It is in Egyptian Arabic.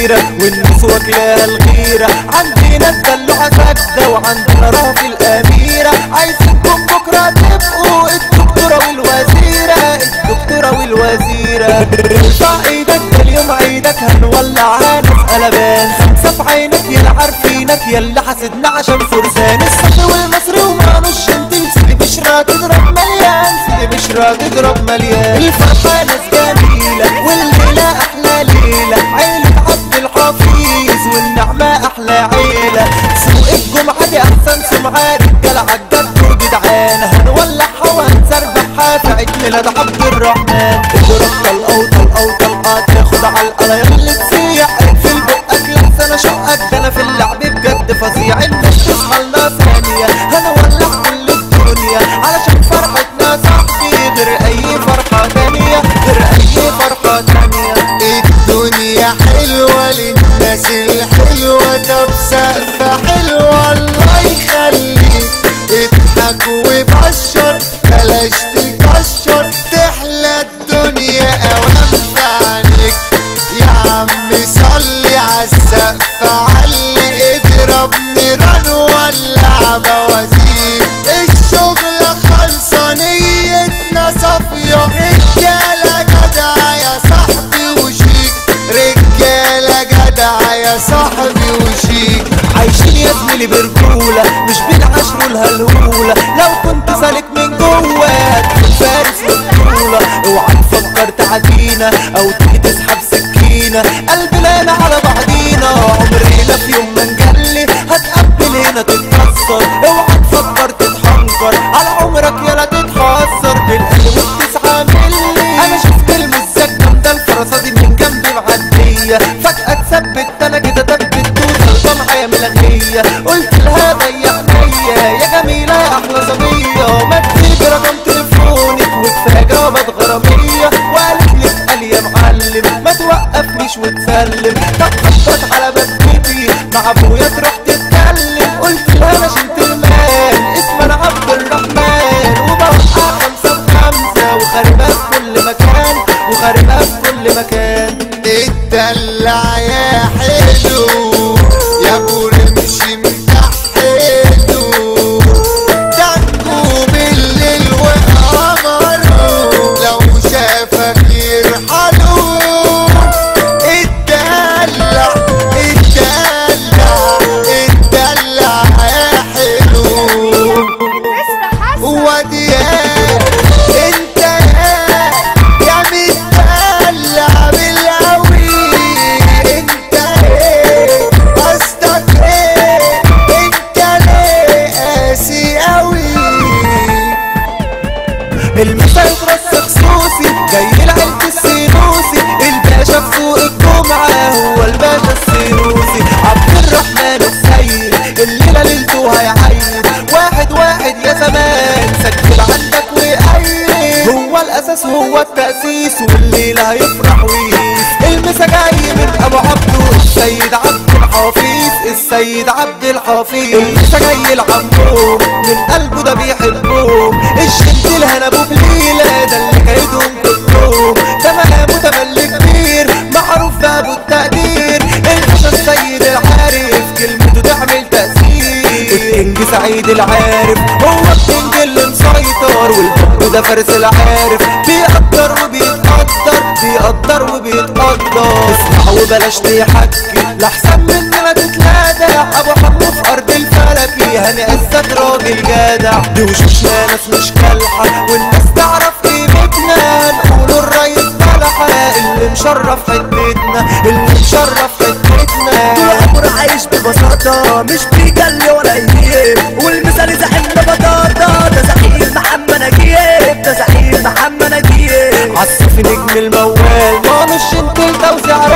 كبيرة والناس واكلاها الغيرة عندنا الدلوعة ساكتة وعندنا رهف الأميرة عايزينكم بكرة تبقوا الدكتورة والوزيرة الدكتورة والوزيرة ارفع ايدك ده اليوم عيدك هنولع ناس قلبان خمسة في عينك يا عارفينك يا اللي حسدنا عشان فرسان الصف والمصري ومانوش انت سيدي بشرى تضرب مليان سيدي بشرى تضرب مليان الفرحة ناس جميلة والليلة أحلى ليلة عيلة عبد الحفيظ والنعمة أحلى عيلة سوق الجمعة دي أحسن سمعة رجالة عالجد وجدعان هنولعها وهنسربحها في عيد ميلاد عبد الرحمن اضرب طلقة وطلقة وطلقة تاخد علقة لا يلا تسيح اقفل بقك لحسن اشقك ده انا في اللعب بجد فظيع الناس تصحى لنا ثانية هنولع كل الدنيا علشان فرحتنا صاحبي غير اي فرحة تانية غير اي فرحة تانية الدنيا حلوة للناس الحلوة طب سقفة حلوة الله يخليك اضحك وبشر بلاش تكشر تحلى الدنيا اوام في عينيك يا عم صلي عالسقف علي اضرب نيران ولع بوازيك الشغل خلصانيتنا صافية رجالة جدع يا صاحبي وشيك رجالة جدع يا صاحبي وشيك عايشين يا زميلي برجولة مش بالعشر والهلهولة لو كنت سالك من جوه هتكون فارس بطولة اوعى تفكر تعدينا او تيجي تسحب سكينة قلبنا على بعضينا عمرنا في يوم ما نجلي هتقبل هنا تتكسر اوعى تفكر تتحنكر على عمرك يلا تتخسر بالقلب بتسعى ملي انا شفت المزاج جامدة الفرصة دي من جنبي معدية فجأة تثبت انا كده دبت توصل طالعة ملغية قلت لها ضيع عينيا يا جميلة يا احلى صبية ما تجيبي رقم تليفونك وكفاية جوابات غرامية وقالت لي اسأل يا معلم ما توقفنيش وتسلم طب خبط على بكتي مع ابويا تروح تتكلم قلت لها انا جنتلمان اسمي انا عبد الرحمن وبوقع خمسة بخمسة وخاربها في كل مكان وخاربها في كل مكان اتدلع يا حلو يا ابو رمش متحلو دقوا بالليل وقمره لو شافك يرحلوا اتدلع اتدلع اتدلع يا حلو وديان انت يا يا متدلع بالقوي انت ايه قصدك ايه انت ليه قاسي قوي المثل يترص خصوصي جاي لعيلة السينوسي الباشا في سوق الجمعة هو الباشا السينوسي عبد الرحمن السيد الليلة ليلته هيعيد واحد واحد يا زمان سجل عندك وقيد هو الأساس هو التأسيس والليلة هيفرح ويهيس المسا جاي من أبو عبده السيد عبد الحفيظ السيد عبد الحفيظ المسا جاي العموم من قلبه ده بيحبهم الشد الهنا ابو بليلة ده اللي كايدهم كلهم ده مقامه تملي كبير معروف بابو التقدير الباشا السيد العارف كلمته تعمل تأثير الكينج سعيد العارف هو الكينج اللي مسيطر والحب ده فارس العارف بيقدر وبيتقدر بيقدر وبيتقدر اسمع وبلاش تحكي لحسن مننا تتلادى ابو حمو في ارض الفلكي هاني عزت راجل جدع دي وشوشنا ناس مش كالحة والناس تعرف قيمتنا نقولوا الريس بلحة اللي مشرف حتتنا اللي مشرف حتتنا طول عمره عايش ببساطة مش بيجلي ولا يهيب والمثال زعيم ببطاطا ده زعيم محمد نجيب ده زعيم محمد نجيب عالصف نجم الموال ما مش انت التوزيع